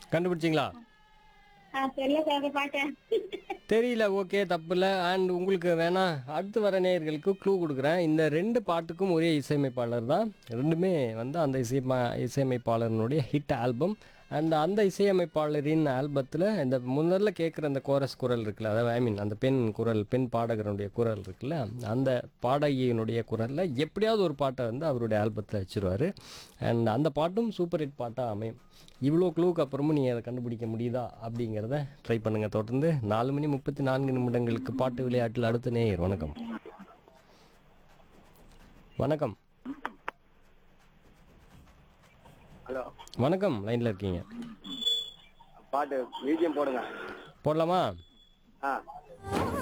கண்டுபிடிச்சிங்களா ஆ தெரியல சார் பாட்டேன் தெரியல ஓகே தப்பு இல்லை அண்ட் உங்களுக்கு வேணா அடுத்து வர நேயர்களுக்கு க்ளூ கொடுக்குறேன் இந்த ரெண்டு பாட்டுக்கும் ஒரே இசையமைப்பாளர் தான் ரெண்டுமே வந்து அந்த இசையமா இசையமைப்பாளரினுடைய ஹிட் ஆல்பம் அண்ட் அந்த இசையமைப்பாளரின் ஆல்பத்தில் இந்த முதல்ல கேட்குற அந்த கோரஸ் குரல் இருக்குல்ல அதாவது ஐ மீன் அந்த பெண் குரல் பெண் பாடகருடைய குரல் இருக்குல்ல அந்த பாடகியினுடைய குரலில் எப்படியாவது ஒரு பாட்டை வந்து அவருடைய ஆல்பத்தில் வச்சிருவாரு அண்ட் அந்த பாட்டும் சூப்பர் ஹிட் பாட்டாக அமையும் இவ்வளோ க்ளூக்கு அப்புறமும் நீங்கள் அதை கண்டுபிடிக்க முடியுதா அப்படிங்கிறத ட்ரை பண்ணுங்கள் தொடர்ந்து நாலு மணி முப்பத்தி நான்கு நிமிடங்களுக்கு பாட்டு விளையாட்டில் அடுத்த நேயர் வணக்கம் வணக்கம் ஹலோ வணக்கம் லைனில் இருக்கீங்க பாட்டு மியூசியம் போடுங்க போடலாமா ஆ